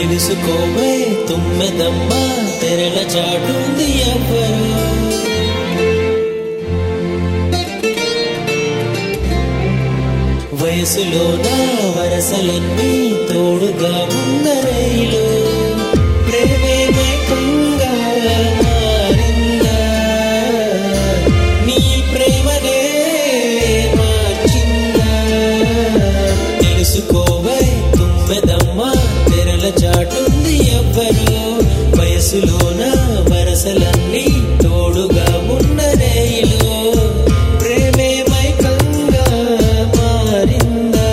తెలుసుకోవే తుమ్మెదమ్మ తెరల చాటుంది ఎవ్వరు వయసులోన వరసలన్నీ తోడుగా ఉన్న రైలు ప్రేమే మైకంగా మారిందా నీ ప్రేమనే మార్చిందా తెలుసుకోవే తుమ్మెదమ్మ తెరల చాటుంది ఎవ్వరు వయసులోన వరసలన్నీ తోడుగా ఉన్న రైలు ప్రేమే మైకంగా మారిందా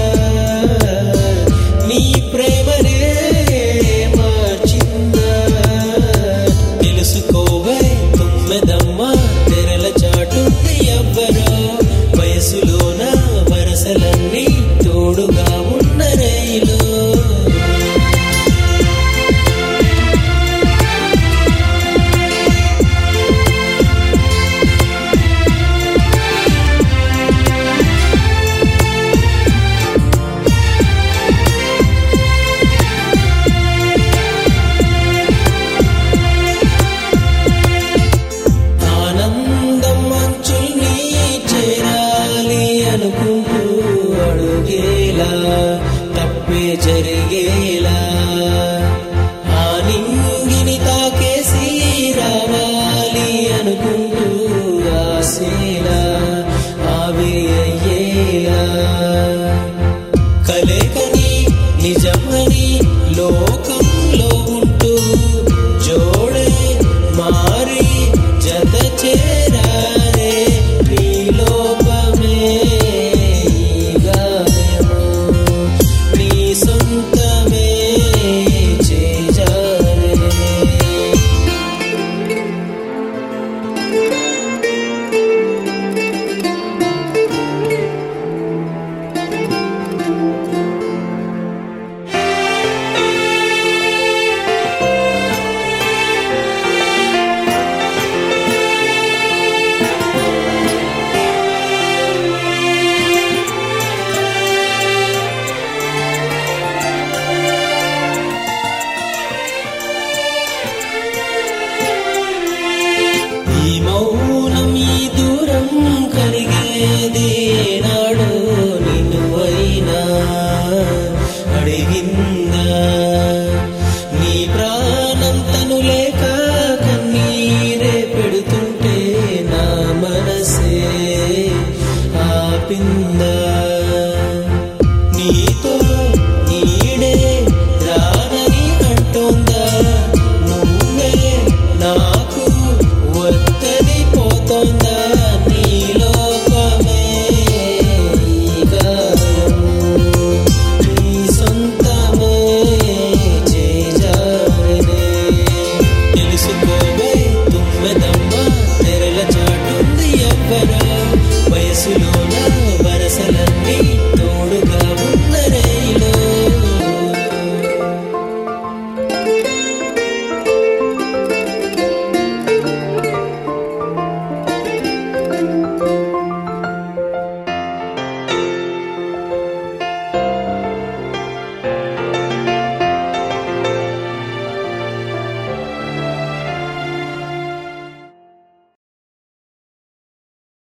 నీ ప్రేమనే మార్చిందా తెలుసుకోవే తుమ్మెదమ్మ తెరల చాటుంది ఎవ్వరో వయసులోన వరసలన్నీ తోడుగా ఉన్న రైలు ఆనందం మంచుల్ని చేరాలి అనుకుంటూ అడుగేలా తప్పే జరిగేలా ఆ నింగిని తాకేసి రావాలి అనుకుంటూ ఆసేలా ఆవిరి అయ్యేలా